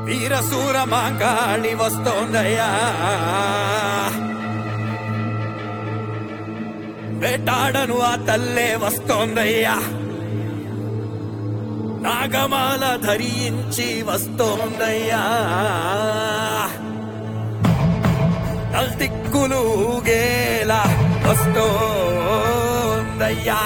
వీరసూర మాంగాళి వస్తోందయ్యా వేటాడను ఆ తల్లే వస్తోందయ్యా నాగమాల ధరించి వస్తోందయ్యా నల్దిక్కులు గేలా వస్తోందయ్యా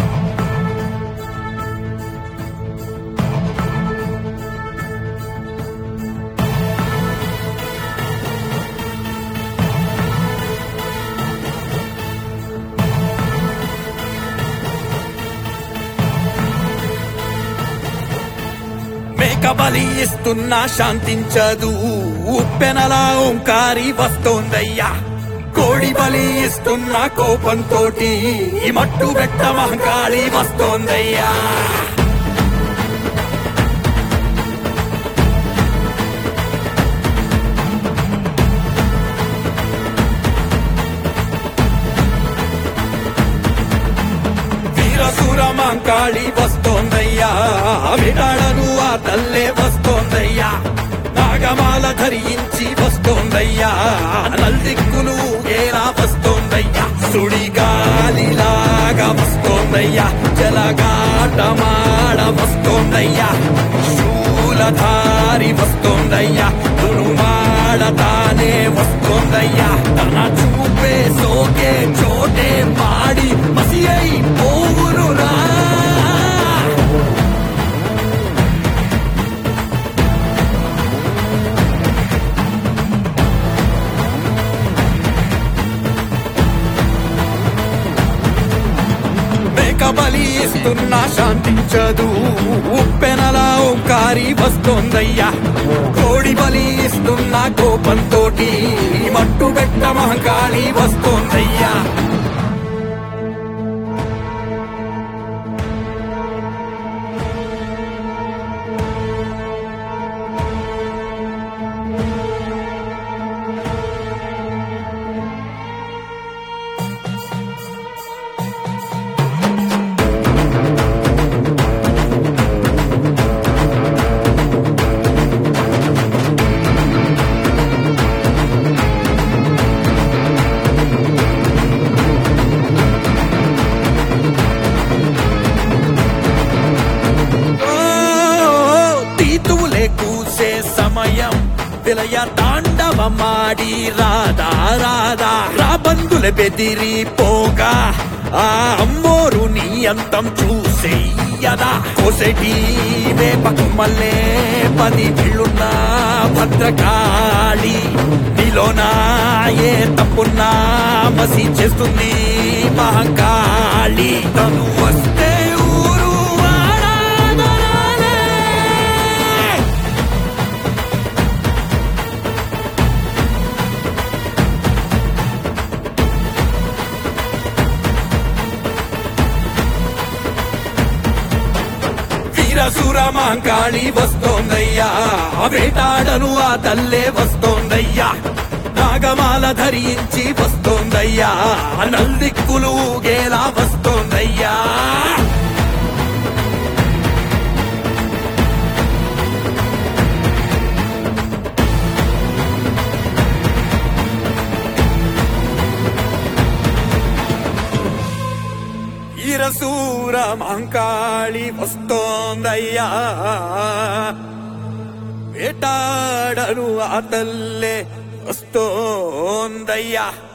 మేక బలి ఇస్తున్నా శాంతించదు ఉప్పెనలా ఓంకారి వస్తోందయ్యా కోడి బలి ఇస్తున్నా కోపంతోటి ఈ మట్టు పెట్ట మహంకాళి వస్తోందయ్యా వీరసుర మాంకాళి వస్తోందయ్యా విడాడను ఆ తల్లే వస్తోందయ్యా నాగమాల ధరించి వస్తోందయ్యా నల్దిక్కులు ఏలా వస్తోందయ్యా సుడిగాలిలాగా వస్తోందయ్యా జలగాటమాడ వస్తోందయ్యా శూలధారి వస్తోందయ్యా దురుమాడ తానే వస్తోందయ్యా తన చూపే సోకే చోటే పాడి మసి అయి పోవునురా మేక బలి ఇస్తున్నా శాంతించదు ఉప్పెనలా ఓంకారి వస్తోందయ్యా కోడి బలి ఇస్తున్నా కోపంతోటి మట్టు పెట్ట మహంకాళి వస్తోందయ్యా ఓ, తీతువులే కూసే సమయం విలయ తాండవమాడి రాదా రాదా రాబందుల బెదిరి పోగా ఆ అమ్మోరు నీ అంతం చూసేయదా కోసెటి వేపకుమల్లే పది విళ్ళున్నా భద్రకాళి నీలోనా ఏ తప్పున్నా మసి చేస్తుంది మహంకాళి తను వస్తే ఊరు వాడాదరాలే. వీరసుర మాంకాళి వస్తోందయ్యా వేటాడను ఆ తల్లే వస్తోందయ్యా నాగమాల ధరించి వస్తోందయ్యా నల్దిక్కులు గేలా వస్తోందయ్యా ఈరసూర మాంకాళి వస్తోందయ్యా వేటాడను ఆ తల్లే వస్తోందయ్యా